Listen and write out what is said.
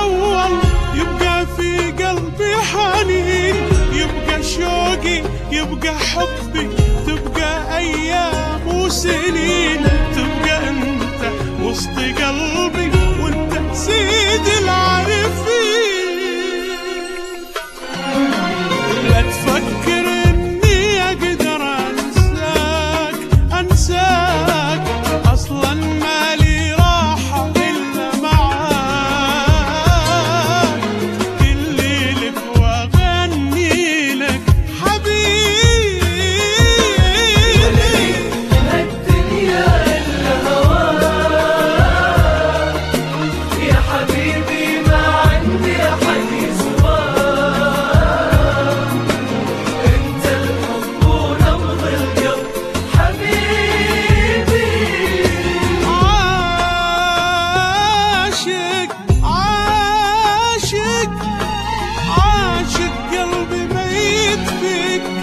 الأول يبقى في قلبي حنين يبقى شوقي يبقى حبي تبقى أيام وسنين تبقى أنت وسط قلبي وأنت سيد العارفين لا تفكر اني اقدر انساك انساك اصلا مالي راحة الا معاك كل لك واغني لك حبيبي الدنيا إلا هواك يا حبيبي ما عندي أحد يسواك أنت الحب ونبض القلب حبيبي عاشق عاشق عاشق قلبي ميت فيك